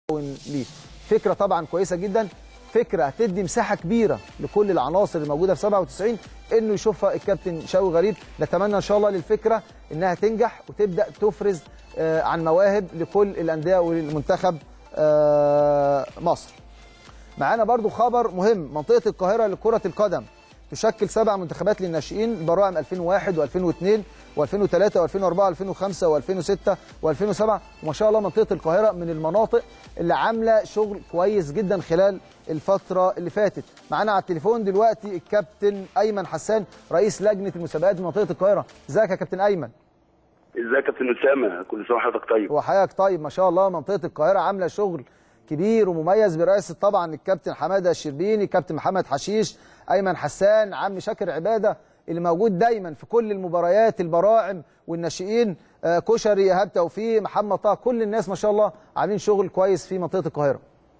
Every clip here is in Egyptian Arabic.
ليه فكره طبعا كويسه جدا فكره هتدي مساحه كبيره لكل العناصر الموجوده في 97 انه يشوفها الكابتن شوقي غريب نتمنى ان شاء الله للفكره انها تنجح وتبدا تفرز آه، عن مواهب لكل الانديه والمنتخب آه، مصر معانا برضو خبر مهم منطقه القاهره لكره القدم تشكل سبع منتخبات للناشئين براعم 2001 و2002 و2003 و2004 و2005 و2006 و2007 وما شاء الله منطقه القاهره من المناطق اللي عامله شغل كويس جدا خلال الفتره اللي فاتت معانا على التليفون دلوقتي الكابتن ايمن حسان رئيس لجنه المسابقات بمنطقه القاهره ازيك يا كابتن ايمن ازيك يا كابتن اسامه كل سنه وحضرتك طيب وحياتك طيب ما شاء الله منطقه القاهره عامله شغل كبير ومميز برئاسه طبعا الكابتن حماده الشربيني كابتن محمد حشيش ايمن حسان عم شاكر عباده اللي موجود دايما في كل المباريات البراعم والناشئين آه، كشري ايهاب توفيق محمد طه كل الناس ما شاء الله عاملين شغل كويس في منطقه القاهره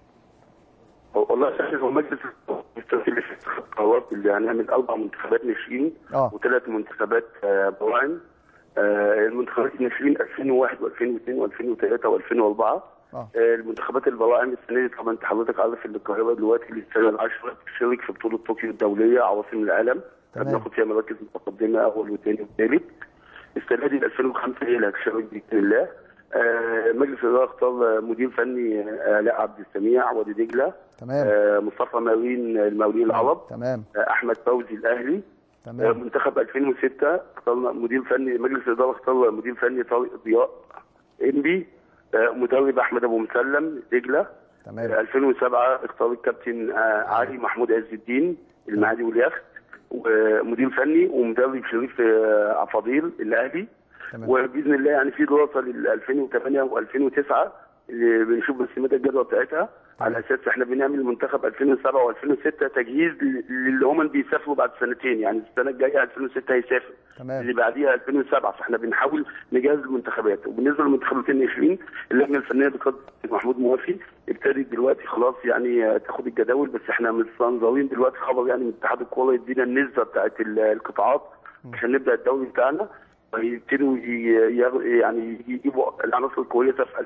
والله يا اخي هو مجلس التنفيذي في القرارات اللي هنعمل اربع منتخبات ناشئين آه. وثلاث منتخبات آه، براعم آه، المنتخبات الناشئين 2001 و2002 و2003 و2004 آه. المنتخبات البراعم السنه دي طبعا انت حضرتك عارف ان القاهره دلوقتي للسنه العاشره بتشارك في بطوله طوكيو الدوليه عواصم العالم تمام. بناخد فيها مراكز متقدمه اول وثاني وثالث السنه دي 2005 هي اللي هتشارك باذن الله آه، مجلس الاداره اختار مدير فني آه، علاء عبد السميع وادي دجله تمام آه، مصطفى ماوين المقاولين العرب تمام آه، احمد فوزي الاهلي آه، تمام منتخب 2006 اخترنا مدير فني مجلس الاداره اختار مدير فني طارق ضياء انبي آه، مدرب احمد ابو مسلم دجله آه، تمام 2007 اختار الكابتن آه، علي محمود عز الدين المعادي واليخت ومدير فني ومدرب شريف آه، عفاضيل الاهلي تمام وباذن الله يعني في دراسه لل 2008 و2009 اللي بنشوف بس مدى الجدوى بتاعتها على اساس احنا بنعمل منتخب 2007 و2006 تجهيز ل- للي هم بيسافروا بعد سنتين يعني السنه الجايه 2006 هيسافر اللي تمام بعديها 2007 فاحنا بنحاول نجهز المنتخبات وبالنسبه للمنتخبات الناشئين اللجنه الفنيه بقياده محمود موافي ابتدت دلوقتي خلاص يعني آه، تاخد الجداول بس احنا مستنظرين دلوقتي خبر يعني من اتحاد الكوره يدينا النسبه بتاعت ال- القطاعات عشان نبدا الدوري بتاعنا ويبتدوا ي- يغ- يعني يجيبوا العناصر الكويسه في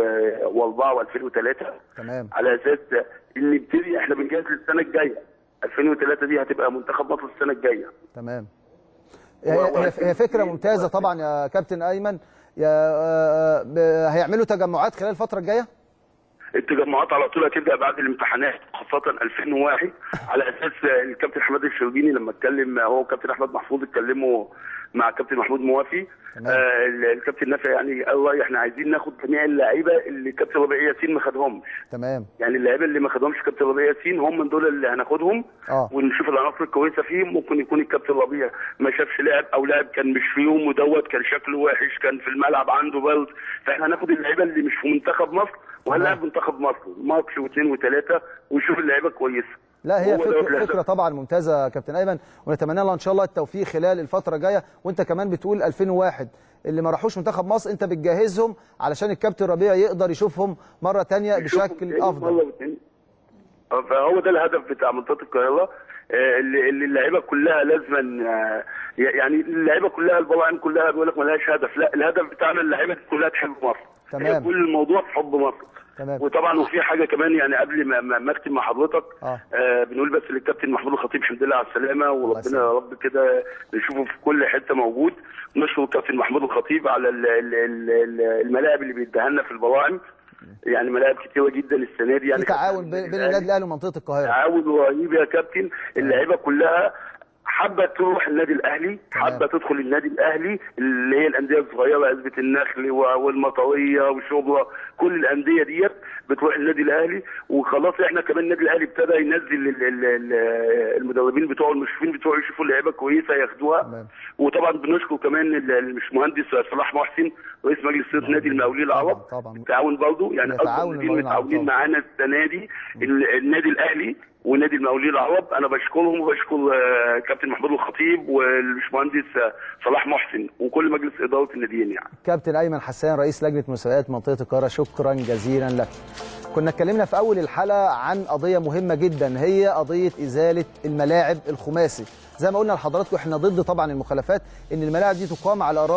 2004 و2003 تمام على اساس ان نبتدي احنا بنجهز للسنه الجايه 2003 دي هتبقى منتخب مصر السنه الجايه تمام هي, هي, هي فكره ممتازه طبعا يا كابتن ايمن يا آه، ب- هيعملوا تجمعات خلال الفتره الجايه التجمعات على طول هتبدا بعد الامتحانات خاصه 2001 على اساس الكابتن حماد الشربيني لما اتكلم هو وكابتن احمد محفوظ اتكلموا مع كابتن محمود موافي تمام. آه ال- الكابتن نافع يعني قال رأي احنا عايزين ناخد جميع اللعيبه اللي كابتن ربيع ياسين ما خدهمش تمام يعني اللعيبه اللي ما خدهمش كابتن ربيع ياسين هم من دول اللي هناخدهم اه ونشوف العناصر الكويسه فيهم ممكن يكون الكابتن ربيع ما شافش لاعب او لاعب كان مش في يوم ودوت كان شكله وحش كان في الملعب عنده برد فاحنا هناخد اللعيبه اللي مش في منتخب مصر وهنلاعب منتخب مصر ماتش واثنين وثلاثه ونشوف اللعيبه كويسه لا هي هو ده فكرة, الهدف. فكرة طبعا ممتازة يا كابتن أيمن ونتمنى لها إن شاء الله التوفيق خلال الفترة الجاية وأنت كمان بتقول 2001 اللي ما راحوش منتخب مصر أنت بتجهزهم علشان الكابتن ربيع يقدر يشوفهم مرة تانية بشكل أفضل مرة واتنين. آه، فهو ده الهدف بتاع منطقه القاهره آه، اللي اللي اللعيبه كلها لازما آه، يعني اللعيبه كلها البراعم كلها بيقول لك ملهاش هدف لا الهدف بتاعنا اللعيبه كلها تحب مصر تمام. هي كل الموضوع في حب مصر تمام وطبعا وفي حاجه كمان يعني قبل ما ما ما اختم مع حضرتك آه. آه بنقول بس للكابتن محمود الخطيب الحمد لله على السلامه وربنا يسلمك. يا رب كده نشوفه في كل حته موجود نشكر الكابتن محمود الخطيب على ال- ال- ال- ال- الملاعب اللي بيديها لنا في البراعم يعني ملاعب كتيره جدا السنه دي يعني في تعاون بين بين النادي الأهلي ومنطقة القاهرة تعاون رهيب يا كابتن اللعيبه كلها حابه تروح النادي الاهلي تمام. حابه تدخل النادي الاهلي اللي هي الانديه الصغيره عزبه النخل و- والمطريه وشبرا كل الانديه ديت بتروح النادي الاهلي وخلاص احنا كمان النادي الاهلي ابتدى ينزل ال- ال- ال- المدربين بتوعه المشرفين بتوعه يشوفوا اللعيبه كويسه ياخدوها تمام وطبعا بنشكر كمان ال- المهندس صلاح محسن رئيس مجلس اداره نادي المقاولين العرب طبعا طبعا التعاون برضه يعني يتعاون اكبر المقاولين ناديين العرب متعاونين طبعا. معانا السنه دي ال- النادي الاهلي ونادي المقاولين العرب انا بشكرهم وبشكر آه، كابتن محمود الخطيب والباشمهندس آه، صلاح محسن وكل مجلس اداره الناديين يعني كابتن أيمن حسان رئيس لجنة مسابقات منطقة القاهرة شكرا جزيلا لك كنا اتكلمنا في أول الحلقة عن قضية مهمة جدا هي قضية إزالة الملاعب الخماسي زي ما قلنا لحضراتكم احنا ضد طبعا المخالفات ان الملاعب دي تقام على أراضي